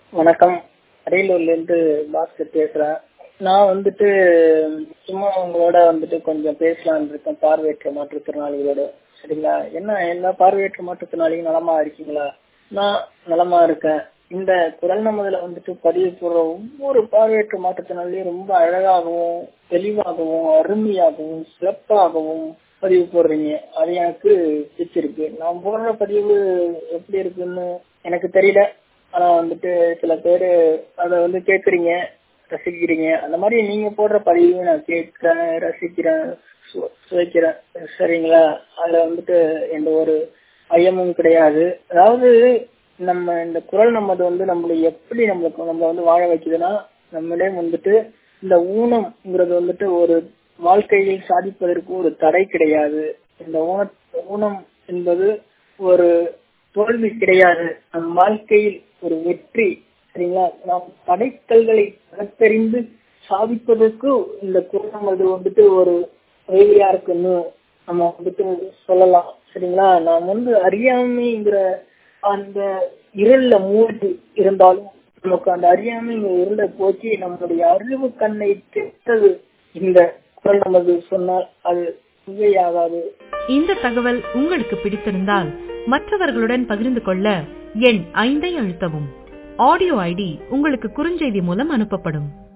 வணக்கம் அரியலூர்ல இருந்து பாஸ்கர் பேசுறேன் நான் வந்துட்டு சும்மா உங்களோட வந்துட்டு கொஞ்சம் பேசலாம்னு இருக்கேன் பார்வையற்ற மாற்றுத்திறனாளிகளோட சரிங்களா என்ன எல்லா பார்வையற்ற மாற்றுத்திறனாளியும் நலமா இருக்கீங்களா நான் நலமா இருக்கேன் இந்த குரல் நமதுல வந்துட்டு பதிவு போடுற ஒவ்வொரு பார்வையற்ற மாற்றுத்திறனாளியும் ரொம்ப அழகாகவும் தெளிவாகவும் அருமையாகவும் சிறப்பாகவும் பதிவு போடுறீங்க அது எனக்கு பிடிச்சிருக்கு நான் போடுற பதிவு எப்படி இருக்குன்னு எனக்கு தெரியல ஆனா வந்துட்டு சில பேரு அத வந்து கேக்குறீங்க ரசிக்கிறீங்க அந்த மாதிரி நீங்க போடுற பதிவு நான் கேட்கிறேன் ரசிக்கிறேன் சு- சுவைக்கிறேன் சரிங்களா அதுல வந்துட்டு எந்த ஒரு ஐயமும் கிடையாது அதாவது நம்ம இந்த குரல் நமது வந்து நம்மளை எப்படி நம்மளுக்கு நம்மள வந்து வாழ வைக்குதுன்னா நம்மளே வந்துட்டு இந்த ஊனம்ங்கிறது வந்துட்டு ஒரு வாழ்க்கையில் சாதிப்பதற்கு ஒரு தடை கிடையாது இந்த ஊன ஊனம் என்பது ஒரு தோல்வி கிடையாது நம் வாழ்க்கையில் ஒரு வெற்றி சரிங்களா நாம் தடைக்கல்களை பகுத்தறிந்து சாதிப்பதற்கு இந்த குரணம் அது வந்துட்டு ஒரு உதவியா இருக்குன்னு நம்ம வந்துட்டு சொல்லலாம் சரிங்களா நாம் வந்து அறியாமைங்கிற அந்த இருள்ல மூழ்கி இருந்தாலும் நமக்கு அந்த அறியாமைங்கிற இருளை போக்கி நம்முடைய அறிவு கண்ணை திட்டது இந்த குரல் நமது சொன்னால் அது மிகையாகாது இந்த தகவல் உங்களுக்கு பிடித்திருந்தால் மற்றவர்களுடன் பகிர்ந்து கொள்ள எண் ஐந்தை அழுத்தவும் ஆடியோ ஐடி உங்களுக்கு குறுஞ்செய்தி மூலம் அனுப்பப்படும்